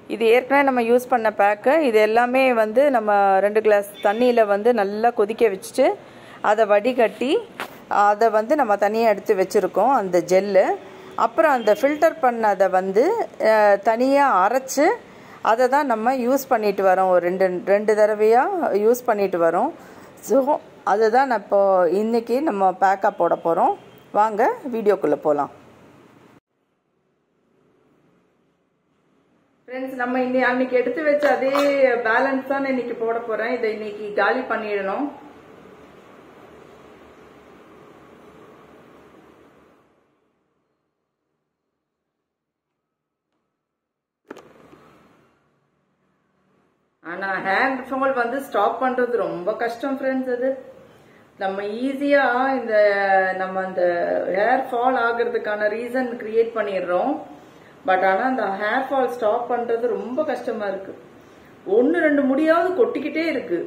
இது ஏற்கனவே நம்ம யூஸ் பண்ண பேக்கு இது எல்லாமே வந்து நம்ம ரெண்டு கிளாஸ் தண்ணியில் வந்து நல்லா கொதிக்க வச்சுட்டு அதை வடிகட்டி அதை வந்து நம்ம தனியாக எடுத்து வச்சுருக்கோம் அந்த ஜெல்லு அப்புறம் அந்த ஃபில்டர் பண்ணதை வந்து தனியாக அரைச்சி அதை தான் நம்ம யூஸ் பண்ணிட்டு வரோம் ஒரு ரெண்டு ரெண்டு தடவையாக யூஸ் பண்ணிட்டு வரோம் ஸோ அதுதான் நான் இப்போ இன்றைக்கி நம்ம பேக்கப் போட போகிறோம் வாங்க வீடியோக்குள்ளே போகலாம் ஃப்ரெண்ட்ஸ் நம்ம இன்னி அன்னைக்கு எடுத்து வச்ச அதே பேலன்ஸ் தான் இன்னைக்கு போட போகிறேன் இதை இன்னைக்கு காலி பண்ணிடணும் ஆனால் ஹேண்ட் ஃபால் வந்து ஸ்டாப் பண்ணுறது ரொம்ப கஷ்டம் ஃப்ரெண்ட்ஸ் அது நம்ம ஈஸியாக இந்த நம்ம அந்த ஹேர் ஃபால் ஆகிறதுக்கான ரீசன் கிரியேட் பண்ணிடுறோம் பட் ஆனால் அந்த ஹேர் ஃபால் ஸ்டாப் பண்ணுறது ரொம்ப கஷ்டமாக இருக்கு ஒன்று ரெண்டு முடியாவது கொட்டிக்கிட்டே இருக்கு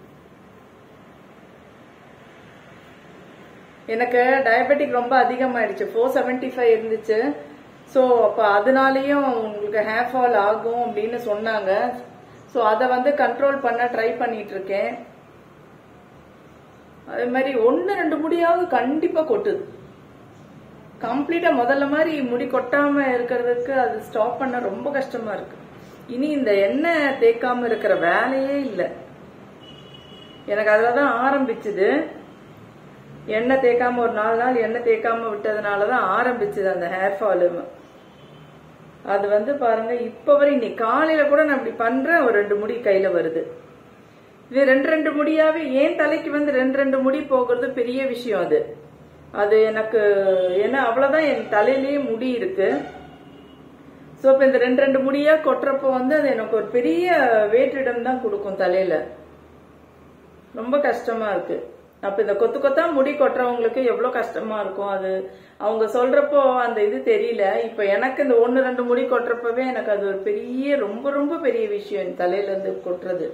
எனக்கு டயபெட்டிக் ரொம்ப அதிகமாயிடுச்சு ஃபோர் செவன்டி ஃபைவ் இருந்துச்சு ஸோ அப்போ அதனாலேயும் உங்களுக்கு ஹேர் ஃபால் ஆகும் அப்படின்னு சொன்னாங்க ஸோ அதை வந்து கண்ட்ரோல் பண்ண ட்ரை பண்ணிட்டு இருக்கேன் அதே மாதிரி ஒன்று ரெண்டு முடியாவது கண்டிப்பாக கொட்டுது கம்ப்ளீட்டாக முதல்ல மாதிரி முடி கொட்டாமல் இருக்கிறதுக்கு அது ஸ்டாப் பண்ண ரொம்ப கஷ்டமா இருக்கு இனி இந்த எண்ணெய் தேய்க்காம இருக்கிற வேலையே இல்லை எனக்கு அதில் தான் ஆரம்பிச்சுது எண்ணெய் தேய்க்காம ஒரு நாலு நாள் எண்ணெய் தேய்க்காம விட்டதுனால தான் ஆரம்பிச்சுது அந்த ஹேர் ஃபாலு அது வந்து பாருங்க இப்ப வரை இன்னைக்கு காலையில கூட நான் இப்படி பண்றேன் ஒரு ரெண்டு முடி கையில வருது இது ரெண்டு ரெண்டு முடியாவே ஏன் தலைக்கு வந்து ரெண்டு ரெண்டு முடி போகிறது பெரிய விஷயம் அது அது எனக்கு ஏன்னா அவ்வளவுதான் என் தலையிலேயே முடி இருக்கு ஸோ இப்போ இந்த ரெண்டு ரெண்டு முடியா கொட்டுறப்போ வந்து அது எனக்கு ஒரு பெரிய வேற்றிடம் தான் கொடுக்கும் தலையில ரொம்ப கஷ்டமா இருக்கு அப்ப இந்த கொத்து கொத்தா முடி கொட்டுறவங்களுக்கு எவ்வளவு கஷ்டமா இருக்கும் அது அவங்க சொல்றப்போ அந்த இது தெரியல இப்ப எனக்கு இந்த ஒன்னு ரெண்டு முடி கொட்டுறப்பவே எனக்கு அது ஒரு பெரிய ரொம்ப ரொம்ப பெரிய விஷயம் என் தலையில இருந்து கொட்டுறது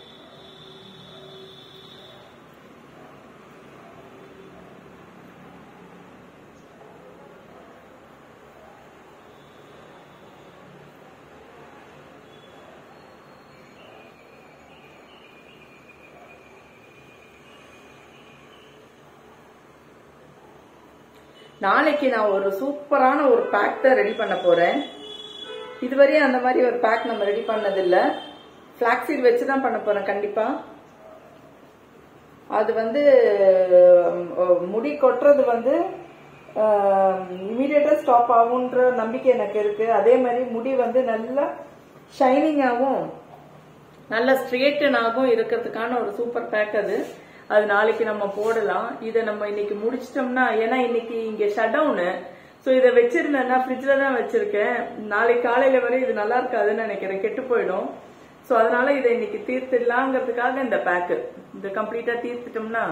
நாளைக்கு நான் ஒரு சூப்பரான ஒரு பேக் தான் ரெடி பண்ண போறேன் இதுவரையும் அந்த மாதிரி ஒரு பேக் நம்ம ரெடி பண்ணதில்ல ஃபிளாக்ஸீட் வச்சு தான் பண்ண போறேன் கண்டிப்பா அது வந்து முடி கொட்டுறது வந்து இமீடியட்டா ஸ்டாப் ஆகுன்ற நம்பிக்கை எனக்கு இருக்கு அதே மாதிரி முடி வந்து நல்லா ஷைனிங்காகவும் நல்ல ஸ்ட்ரியேட்டனாகவும் இருக்கிறதுக்கான ஒரு சூப்பர் பேக் அது அது நாளைக்கு நம்ம போடலாம் இதை நம்ம இன்னைக்கு முடிச்சிட்டோம்னா ஏன்னா இன்னைக்கு இங்க ஷட் டவுனு ஸோ இதை வச்சிருந்தேன்னா ஃப்ரிட்ஜில் தான் வச்சிருக்கேன் நாளைக்கு காலையில வரை இது நல்லா இருக்காதுன்னு நினைக்கிறேன் கெட்டு போயிடும் ஸோ அதனால இதை இன்னைக்கு தீர்த்திடலாங்கிறதுக்காக இந்த பேக்கு இந்த கம்ப்ளீட்டா தீர்த்துட்டோம்னா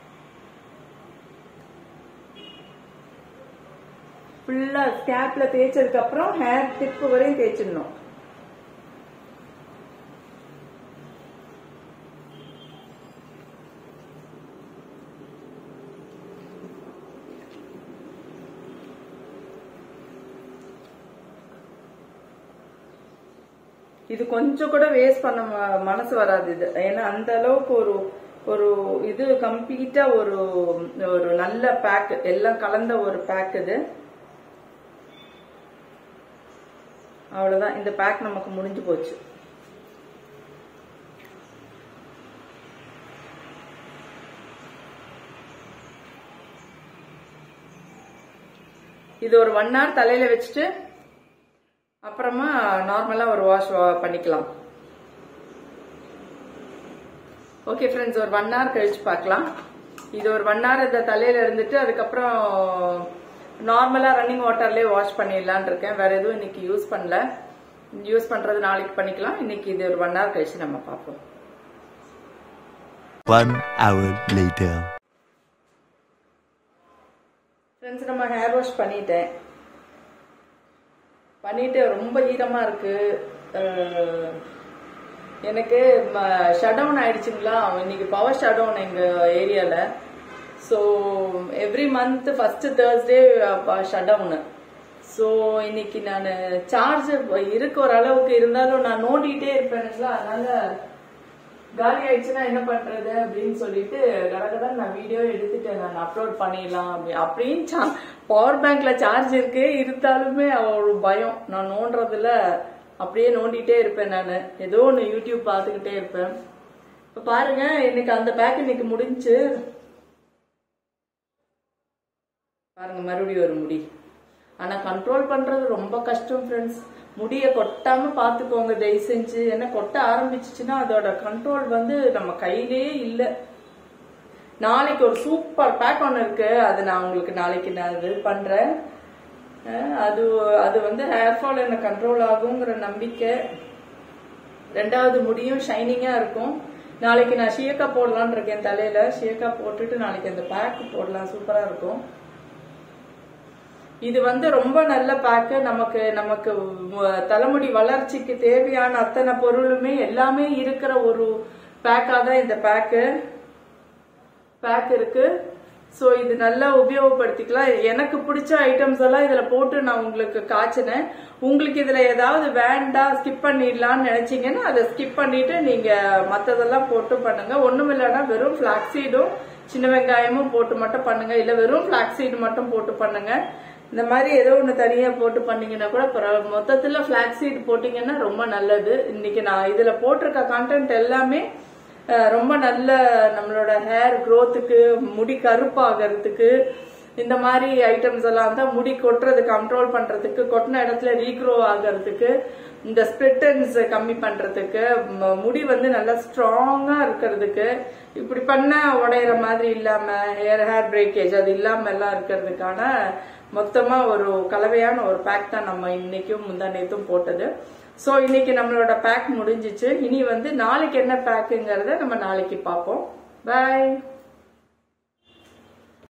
ஃபுல்லா ஸ்கேப்ல தேய்ச்சதுக்கு அப்புறம் ஹேர் டிப் வரையும் தேய்ச்சிடணும் இது கொஞ்சம் கூட வேஸ்ட் பண்ண மனசு வராது இது ஏன்னா அந்த அளவுக்கு ஒரு ஒரு இது கம்ப்ளீட்டா ஒரு ஒரு நல்ல பேக் எல்லாம் கலந்த ஒரு பேக் இது அவ்வளவுதான் இந்த பேக் நமக்கு முடிஞ்சு போச்சு இது ஒரு ஒன் ஹவர் தலையில வச்சுட்டு அப்புறமா நார்மலா ஒரு வாஷ் பண்ணிக்கலாம் ஓகே ஃப்ரெண்ட்ஸ் ஒரு ஒன் ஹவர் கழிச்சு பார்க்கலாம் இது ஒரு ஒன் ஹவர் இந்த தலையில இருந்துட்டு அதுக்கப்புறம் நார்மலா ரன்னிங் வாட்டர்லயே வாஷ் பண்ணிடலான் இருக்கேன் வேற எதுவும் இன்னைக்கு யூஸ் பண்ணல யூஸ் பண்றது நாளைக்கு பண்ணிக்கலாம் இன்னைக்கு இது ஒரு ஒன் ஹவர் கழிச்சு நம்ம பார்ப்போம் One hour later. ஃப்ரெண்ட்ஸ் நம்ம ஹேர் வாஷ் பண்ணிட்டேன் பண்ணிட்டு ரொம்ப ஈரமா இருக்கு அஹ், எனக்கு ஷட் டவுன் ஆயிடுச்சுங்களா இன்னைக்கு பவர் ஷட் டவுன் எங்க ஏரியால so every month first Thursday shut down so இன்னைக்கு நான் சார்ஜ் இருக்க ஒரு அளவுக்கு இருந்தாலும் நான் நோண்டிட்டே இருப்பேனுங்களா அதனால காலி ஆயிடுச்சுன்னா என்ன பண்றது அப்படின்னு சொல்லிட்டு கடகதான் நான் வீடியோ எடுத்துட்டேன் நான் அப்லோட் பண்ணிடலாம் அப்படி அப்படின்னு பவர் பேங்க்ல சார்ஜ் இருக்கு இருந்தாலுமே ஒரு பயம் நான் நோண்டுறதுல அப்படியே நோண்டிட்டே இருப்பேன் நான் ஏதோ ஒன்று யூடியூப் பார்த்துக்கிட்டே இருப்பேன் இப்போ பாருங்க இன்னைக்கு அந்த பேக் இன்னைக்கு முடிஞ்சு பாருங்க மறுபடியும் ஒரு முடி ஆனா கண்ட்ரோல் பண்றது ரொம்ப கஷ்டம் ஃப்ரெண்ட்ஸ் முடிய கொட்டாம பாத்துக்கோங்க தயவு செஞ்சு ஏன்னா கொட்ட ஆரம்பிச்சிச்சுன்னா அதோட கண்ட்ரோல் வந்து நம்ம கையிலேயே இல்லை நாளைக்கு ஒரு சூப்பர் பேக் ஒன்று இருக்கு அது நான் உங்களுக்கு நாளைக்கு நான் இது பண்றேன் அஹ் அது அது வந்து ஹேர் ஃபால் எனக்கு கண்ட்ரோல் ஆகுங்கிற நம்பிக்கை ரெண்டாவது முடியும் ஷைனிங்கா இருக்கும் நாளைக்கு நான் ஷியக்கா போடலான்னு இருக்கேன் தலையில ஷியக்கா போட்டுட்டு நாளைக்கு அந்த பேக் போடலாம் சூப்பரா இருக்கும் இது வந்து ரொம்ப நல்ல பேக்கு நமக்கு நமக்கு வ- தலைமுடி வளர்ச்சிக்கு தேவையான அத்தனை பொருளுமே எல்லாமே இருக்கிற ஒரு பேக்கா தான் இந்த பேக்கு பேக் இருக்கு ஸோ இது நல்லா உபயோகப்படுத்திக்கலாம் எனக்கு பிடிச்ச ஐட்டம்ஸ் எல்லாம் இதுல போட்டு நான் உங்களுக்கு காய்ச்சினேன் உங்களுக்கு இதுல ஏதாவது வேண்டாம் ஸ்கிப் பண்ணிடலாம்னு நினைச்சீங்கன்னா அதை ஸ்கிப் பண்ணிட்டு நீங்க மத்ததெல்லாம் போட்டு பண்ணுங்க ஒண்ணும் இல்லைன்னா வெறும் ஃபிளாக்ஸீடும் சின்ன வெங்காயமும் போட்டு மட்டும் பண்ணுங்க இல்ல வெறும் ஃபிளாக்ஸீடு மட்டும் போட்டு பண்ணுங்க இந்த மாதிரி ஏதோ ஒன்று தனியா போட்டு பண்ணீங்கன்னா கூட பரவாயில்ல மொத்தத்துல ஃபிளாக்ஸீட் போட்டீங்கன்னா ரொம்ப நல்லது இன்னைக்கு நான் இதுல போட்டிருக்க கண்டென்ட் எல்லாமே அஹ் ரொம்ப நல்ல நம்மளோட ஹேர் க்கு முடி கருப்பாகிறதுக்கு இந்த மாதிரி ஐட்டம்ஸ் எல்லாம் தான் முடி கொட்டுறது கண்ட்ரோல் பண்றதுக்கு கொட்டின இடத்துல ரீக்ரோ ஆகிறதுக்கு இந்த ஸ்பிளிட்டன்ஸ் கம்மி பண்றதுக்கு ம- முடி வந்து நல்லா ஸ்ட்ராங்கா இருக்கிறதுக்கு இப்படி பண்ண உடையிற மாதிரி இல்லாம ஹேர் ஹேர் பிரேக்கேஜ் அது இல்லாம எல்லாம் இருக்கிறதுக்கான மொத்தமா ஒரு கலவையான ஒரு பேக் தான் நம்ம இன்னைக்கும் முந்தா நேத்தும் போட்டது சோ இன்னைக்கு நம்மளோட பேக் முடிஞ்சிச்சு இனி வந்து நாளைக்கு என்ன பேக்குங்கிறத நம்ம நாளைக்கு பார்ப்போம் பை